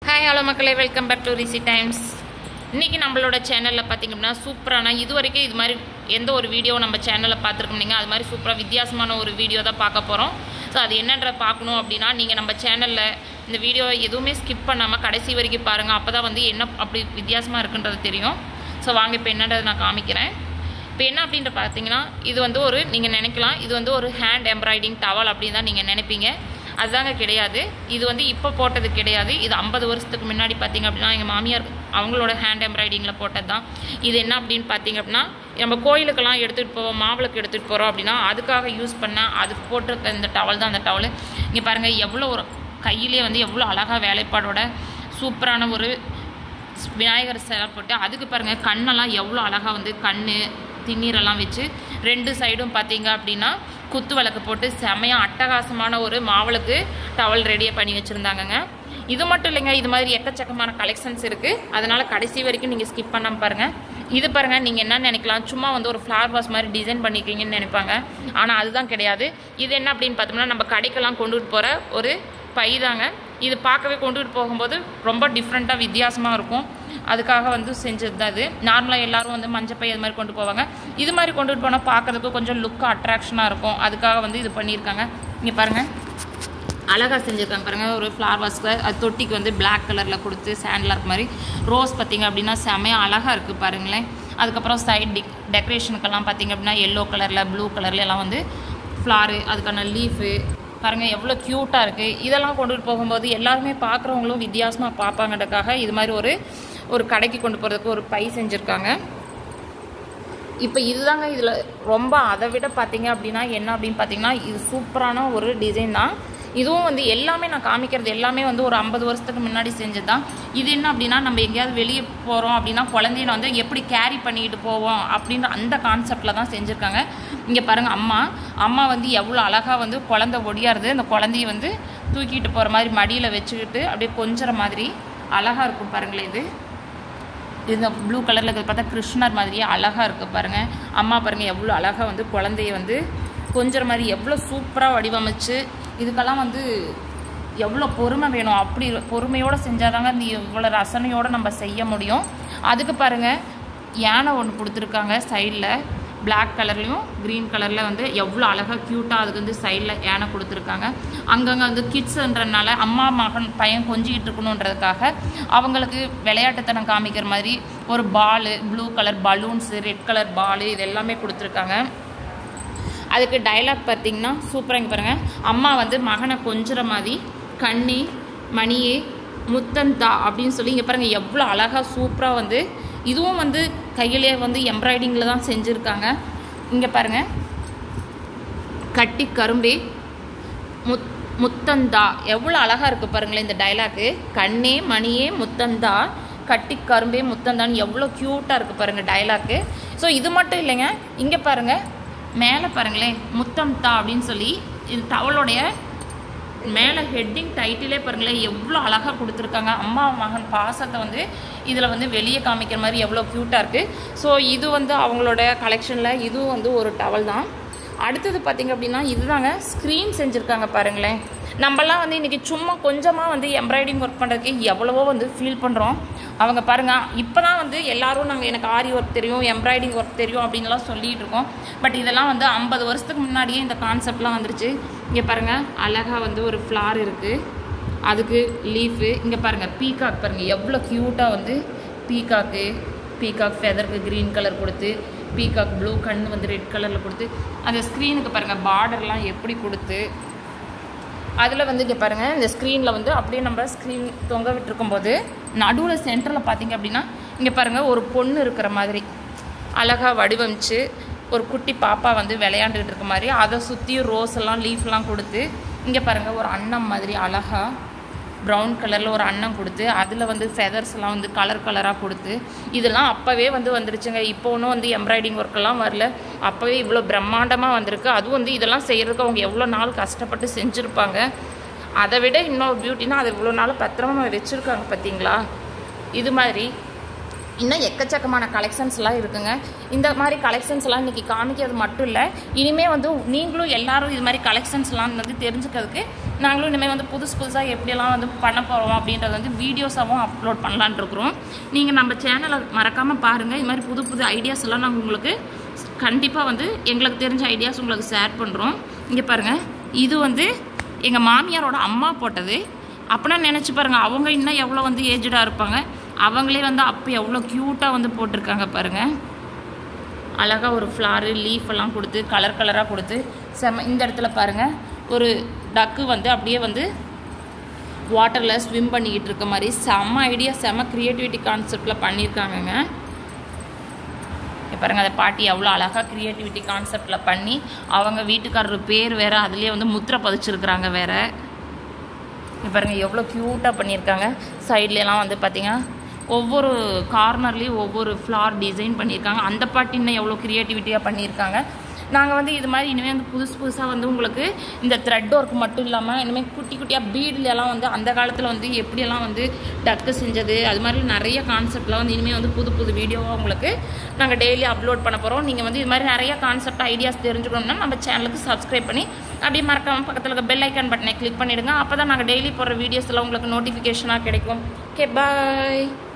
hi hello மக்களே welcome back to Rishi times இன்றைக்கி நம்மளோட சேனலில் பார்த்தீங்கன்னா சூப்பரான இது வரைக்கும் இது மாதிரி எந்த ஒரு வீடியோ நம்ம சேனலில் பார்த்துருக்கோம் நீங்கள் அது மாதிரி சூப்பராக வித்தியாசமான ஒரு வீடியோ தான் பார்க்க போகிறோம் ஸோ அது என்னன்ற பார்க்கணும் அப்படின்னா நீங்கள் நம்ம சேனலில் இந்த வீடியோ எதுவுமே ஸ்கிப் பண்ணாமல் கடைசி வரைக்கும் பாருங்கள் அப்போ தான் வந்து என்ன அப்படி வித்தியாசமாக இருக்குன்றது தெரியும் ஸோ வாங்க இப்போ என்னன்றதை நான் காமிக்கிறேன் இப்போ என்ன அப்படின்ற பார்த்தீங்கன்னா இது வந்து ஒரு நீங்கள் நினைக்கலாம் இது வந்து ஒரு ஹேண்ட் எம்ப்ராய்டிங் டவல் அப்படின்னு தான் நீங்கள் நினைப்பீங்க அதுதாங்க கிடையாது இது வந்து இப்போ போட்டது கிடையாது இது ஐம்பது வருஷத்துக்கு முன்னாடி பார்த்தீங்க அப்படின்னா எங்கள் மாமியார் அவங்களோட ஹேண்ட் எம்ப்ராய்டிங்கில் போட்டது தான் இது என்ன அப்படின்னு பார்த்தீங்க அப்படின்னா நம்ம கோயிலுக்கெல்லாம் எடுத்துகிட்டு போவோம் மாவிளக்கு எடுத்துகிட்டு போகிறோம் அப்படின்னா அதுக்காக யூஸ் பண்ண அதுக்கு போட்டிருக்க இந்த டவல் தான் அந்த டவல் இங்கே பாருங்கள் எவ்வளோ ஒரு கையிலே வந்து எவ்வளோ அழகாக வேலைப்பாடோட சூப்பரான ஒரு விநாயகர் சிலை போட்டு அதுக்கு பாருங்கள் கண்ணெல்லாம் எவ்வளோ அழகாக வந்து கண் திண்ணீரெல்லாம் வச்சு ரெண்டு சைடும் பார்த்தீங்க அப்படின்னா குத்து விளக்கு போட்டு செமையாக அட்டகாசமான ஒரு மாவளுக்கு டவல் ரெடியாக பண்ணி வச்சுருந்தாங்கங்க இது மட்டும் இல்லைங்க இது மாதிரி எக்கச்சக்கமான கலெக்ஷன்ஸ் இருக்குது அதனால் கடைசி வரைக்கும் நீங்கள் ஸ்கிப் பண்ணாமல் பாருங்கள் இது பாருங்கள் நீங்கள் என்ன நினைக்கலாம் சும்மா வந்து ஒரு ஃப்ளவர் வாஸ் மாதிரி டிசைன் பண்ணிக்கிறீங்கன்னு நினைப்பாங்க ஆனால் அதுதான் கிடையாது இது என்ன அப்படின்னு பார்த்தோம்னா நம்ம கடைக்கெல்லாம் கொண்டுட்டு போகிற ஒரு பை தாங்க இது பார்க்கவே கொண்டுட்டு போகும்போது ரொம்ப டிஃப்ரெண்ட்டாக வித்தியாசமாக இருக்கும் அதுக்காக வந்து செஞ்சது தான் இது நார்மலாக எல்லாரும் வந்து மஞ்சப்பை அது மாதிரி கொண்டு போவாங்க இது மாதிரி கொண்டுட்டு போனால் பார்க்குறதுக்கு கொஞ்சம் லுக் அட்ராக்ஷனாக இருக்கும் அதுக்காக வந்து இது பண்ணியிருக்காங்க இங்கே பாருங்கள் அழகாக செஞ்சுருக்காங்க பாருங்கள் ஒரு ஃப்ளவர் வாஸ்க்கு அது தொட்டிக்கு வந்து பிளாக் கலரில் கொடுத்து சாண்ட்லார்க் மாதிரி ரோஸ் பார்த்திங்க அப்படின்னா செமையாக அழகாக இருக்குது பாருங்களேன் அதுக்கப்புறம் சைட் டிக் டெக்கரேஷனுக்கெல்லாம் பார்த்திங்க அப்படின்னா எல்லோ கலரில் ப்ளூ கலரில் எல்லாம் வந்து ஃப்ளாரு அதுக்கான லீஃபு பாருங்கள் எவ்வளோ க்யூட்டாக இருக்குது இதெல்லாம் கொண்டுட்டு போகும்போது எல்லாருமே பார்க்குறவங்களும் வித்தியாசமாக பார்ப்பாங்கன்றக்காக இது மாதிரி ஒரு ஒரு கடைக்கு கொண்டு போகிறதுக்கு ஒரு பை செஞ்சுருக்காங்க இப்போ இதுதாங்க இதில் ரொம்ப அதை விட பார்த்தீங்க அப்படின்னா என்ன அப்படின்னு பார்த்தீங்கன்னா இது சூப்பரான ஒரு டிசைன் தான் இதுவும் வந்து எல்லாமே நான் காமிக்கிறது எல்லாமே வந்து ஒரு ஐம்பது வருஷத்துக்கு முன்னாடி செஞ்சது தான் இது என்ன அப்படின்னா நம்ம எங்கேயாவது வெளியே போகிறோம் அப்படின்னா குழந்தைய வந்து எப்படி கேரி பண்ணிக்கிட்டு போவோம் அப்படின்ற அந்த கான்செப்டில் தான் செஞ்சுருக்காங்க இங்கே பாருங்கள் அம்மா அம்மா வந்து எவ்வளோ அழகாக வந்து குழந்தை ஒடியாருது அந்த குழந்தைய வந்து தூக்கிட்டு போகிற மாதிரி மடியில் வச்சுக்கிட்டு அப்படியே கொஞ்சிற மாதிரி அழகாக இருக்கும் பாருங்களேன் இது இந்த ப்ளூ கலரில் இருக்கிறது பார்த்தா கிருஷ்ணர் மாதிரியே அழகாக இருக்குது பாருங்கள் அம்மா பாருங்கள் எவ்வளோ அழகாக வந்து குழந்தைய வந்து கொஞ்சம் மாதிரி எவ்வளோ சூப்பராக வடிவமைச்சு இதுக்கெல்லாம் வந்து எவ்வளோ பொறுமை வேணும் அப்படி பொறுமையோடு செஞ்சாதாங்க இந்த இவ்வளோ ரசனையோடு நம்ம செய்ய முடியும் அதுக்கு பாருங்கள் யானை ஒன்று கொடுத்துருக்காங்க சைடில் பிளாக் கலர்லேயும் க்ரீன் கலரில் வந்து எவ்வளோ அழகாக க்யூட்டாக அதுக்கு வந்து சைடில் யானை கொடுத்துருக்காங்க அங்கங்கே வந்து கிட்ஸுன்றனால அம்மா மகன் பையன் கொஞ்சிக்கிட்டு இருக்கணுன்றதுக்காக அவங்களுக்கு விளையாட்டுத்தனம் காமிக்கிற மாதிரி ஒரு ball blue colour balloons red colour ball இது எல்லாமே கொடுத்துருக்காங்க அதுக்கு டைலாக் பார்த்தீங்கன்னா சூப்பராக இங்கே பாருங்கள் அம்மா வந்து மகனை கொஞ்சிற மாதிரி கண்ணி மணியே முத்தந்தா அப்படின்னு சொல்லி இங்கே பாருங்கள் எவ்வளோ அழகாக சூப்பராக வந்து இதுவும் வந்து கையிலே வந்து எம்ப்ராய்டிங்கில் தான் செஞ்சுருக்காங்க இங்கே பாருங்கள் கட்டி கரும்பே முத் முத்தந்தா எவ்வளோ அழகாக இருக்குது பாருங்களேன் இந்த டைலாக்கு கண்ணே மணியே முத்தந்தா கட்டி கரும்பே முத்தந்தான்னு எவ்வளோ க்யூட்டாக இருக்குது பாருங்கள் டைலாக்கு ஸோ இது மட்டும் இல்லைங்க இங்கே பாருங்கள் மேலே பாருங்களேன் முத்தம் தா அப்படின்னு சொல்லி இது டவலோடைய மேலே ஹெட்டிங் டைட்டிலே பாருங்களேன் எவ்வளோ அழகாக கொடுத்துருக்காங்க அம்மா மகன் பாசத்தை வந்து இதில் வந்து வெளியே காமிக்கிற மாதிரி எவ்வளோ க்யூட்டாக இருக்குது ஸோ இது வந்து அவங்களோட கலெக்ஷனில் இதுவும் வந்து ஒரு டவல் தான் அடுத்தது பார்த்திங்க அப்படின்னா இதுதாங்க ஸ்க்ரீன் செஞ்சுருக்காங்க பாருங்களேன் நம்மலாம் வந்து இன்றைக்கி சும்மா கொஞ்சமாக வந்து எம்ப்ராய்டிங் ஒர்க் பண்ணுறதுக்கு எவ்வளவோ வந்து ஃபீல் பண்ணுறோம் அவங்க பாருங்கள் இப்போ தான் வந்து எல்லோரும் நாங்கள் எனக்கு ஆரி ஒர்க் தெரியும் எம்ப்ராய்டிங் ஒர்க் தெரியும் அப்படின்லாம் சொல்லிகிட்டு இருக்கோம் பட் இதெல்லாம் வந்து ஐம்பது வருஷத்துக்கு முன்னாடியே இந்த கான்செப்ட்லாம் வந்துருச்சு இங்கே பாருங்கள் அழகாக வந்து ஒரு ஃப்ளார் இருக்குது அதுக்கு லீஃபு இங்கே பாருங்கள் பீகாக் பாருங்கள் எவ்வளோ க்யூட்டாக வந்து பீகாக்கு பீகாக் ஃபெதருக்கு க்ரீன் கலர் கொடுத்து பீகாக் ப்ளூ கண் வந்து ரெட் கலரில் கொடுத்து அந்த ஸ்க்ரீனுக்கு பாருங்கள் பார்டர்லாம் எப்படி கொடுத்து அதில் வந்து இங்கே பாருங்கள் இந்த ஸ்க்ரீனில் வந்து அப்படியே நம்ம ஸ்க்ரீன் தொங்க விட்டுருக்கும் போது நடுவில் சென்டரில் பார்த்தீங்க அப்படின்னா இங்கே பாருங்கள் ஒரு பொண்ணு இருக்கிற மாதிரி அழகாக வடிவமைச்சு ஒரு குட்டி பாப்பா வந்து விளையாண்டுக்கிட்டு இருக்க மாதிரி அதை சுற்றி ரோஸ் எல்லாம் லீஃப்லாம் கொடுத்து இங்கே பாருங்கள் ஒரு அன்னம் மாதிரி அழகாக ப்ரௌன் கலரில் ஒரு அன்னம் கொடுத்து அதில் வந்து ஃபெதர்ஸ்லாம் வந்து கலர் கலராக கொடுத்து இதெல்லாம் அப்போவே வந்து வந்துருச்சுங்க இப்போ ஒன்றும் வந்து எம்ப்ராய்டிங் ஒர்க்கெல்லாம் வரல அப்போவே இவ்வளோ பிரம்மாண்டமாக வந்திருக்கு அதுவும் வந்து இதெல்லாம் செய்கிறதுக்கு அவங்க எவ்வளோ நாள் கஷ்டப்பட்டு செஞ்சுருப்பாங்க அதை விட இன்னொரு பியூட்டினா அது இவ்வளோ நாள் பத்திரமா வச்சுருக்காங்க பார்த்தீங்களா இது மாதிரி இன்னும் எக்கச்சக்கமான கலெக்ஷன்ஸ்லாம் இருக்குங்க இந்த மாதிரி கலெக்ஷன்ஸ்லாம் இன்றைக்கி காமிக்கிறது மட்டும் இல்லை இனிமேல் வந்து நீங்களும் எல்லாரும் இது மாதிரி கலெக்ஷன்ஸ்லாம் வந்து தெரிஞ்சுக்கிறதுக்கு நாங்களும் இனிமேல் வந்து புதுசு புதுசாக எப்படியெல்லாம் வந்து பண்ண போகிறோம் அப்படின்றத வந்து வீடியோஸாகவும் அப்லோட் பண்ணலான்னு இருக்கிறோம் நீங்கள் நம்ம சேனலை மறக்காமல் பாருங்கள் இது மாதிரி புது புது ஐடியாஸ் எல்லாம் நாங்கள் உங்களுக்கு கண்டிப்பாக வந்து எங்களுக்கு தெரிஞ்ச ஐடியாஸ் உங்களுக்கு ஷேர் பண்ணுறோம் இங்கே பாருங்கள் இது வந்து எங்கள் மாமியாரோட அம்மா போட்டது அப்படின்னா நினச்சி பாருங்கள் அவங்க இன்னும் எவ்வளோ வந்து ஏஜ்டாக இருப்பாங்க அவங்களே வந்து அப்போ எவ்வளோ க்யூட்டாக வந்து போட்டிருக்காங்க பாருங்கள் அழகாக ஒரு ஃப்ளாரு லீஃப் எல்லாம் கொடுத்து கலர் கலராக கொடுத்து செம இந்த இடத்துல பாருங்கள் ஒரு டக்கு வந்து அப்படியே வந்து வாட்டரில் ஸ்விம் பண்ணிக்கிட்டு இருக்க மாதிரி செம்ம ஐடியா செம்ம க்ரியேட்டிவிட்டி கான்செப்டில் பண்ணியிருக்காங்கங்க இங்க பாருங்க அந்த பாட்டி எவ்வளோ அழகாக க்ரியேட்டிவிட்டி கான்செப்டில் பண்ணி அவங்க வீட்டுக்காரர் பேர் வேறு அதுலேயே வந்து முத்திரை பதிச்சிருக்கிறாங்க வேறு இங்க பாருங்க எவ்வளோ க்யூட்டாக பண்ணியிருக்காங்க சைட்லலாம் வந்து பார்த்தீங்கன்னா ஒவ்வொரு கார்னர்லேயும் ஒவ்வொரு ஃப்ளார் டிசைன் பண்ணியிருக்காங்க அந்த பாட்டி இன்னும் எவ்வளோ க்ரியேட்டிவிட்டியாக பண்ணியிருக்காங்க நாங்கள் வந்து இது மாதிரி இனிமேல் வந்து புதுசு புதுசாக வந்து உங்களுக்கு இந்த த்ரெட் ஒர்க் மட்டும் இல்லாமல் இனிமேல் குட்டி குட்டியாக பீட்லலாம் வந்து அந்த காலத்தில் வந்து எப்படியெல்லாம் வந்து டக்கு செஞ்சது அது மாதிரி நிறைய கான்செப்ட்லாம் வந்து இனிமேல் வந்து புது புது வீடியோவாக உங்களுக்கு நாங்கள் டெய்லி அப்லோட் பண்ண போகிறோம் நீங்கள் வந்து இது மாதிரி நிறைய கான்செப்ட் ஐடியாஸ் தெரிஞ்சுக்கணும்னா நம்ம சேனலுக்கு சப்ஸ்கிரைப் பண்ணி அப்படியே மறக்காம பக்கத்தில் இருக்க பெல் ஐக்கான் பட்டனை கிளிக் பண்ணிவிடுங்க அப்போ தான் நாங்கள் டெய்லி போடுற வீடியோஸ் எல்லாம் உங்களுக்கு நோட்டிஃபிகேஷனாக கிடைக்கும் ஓகே பாய்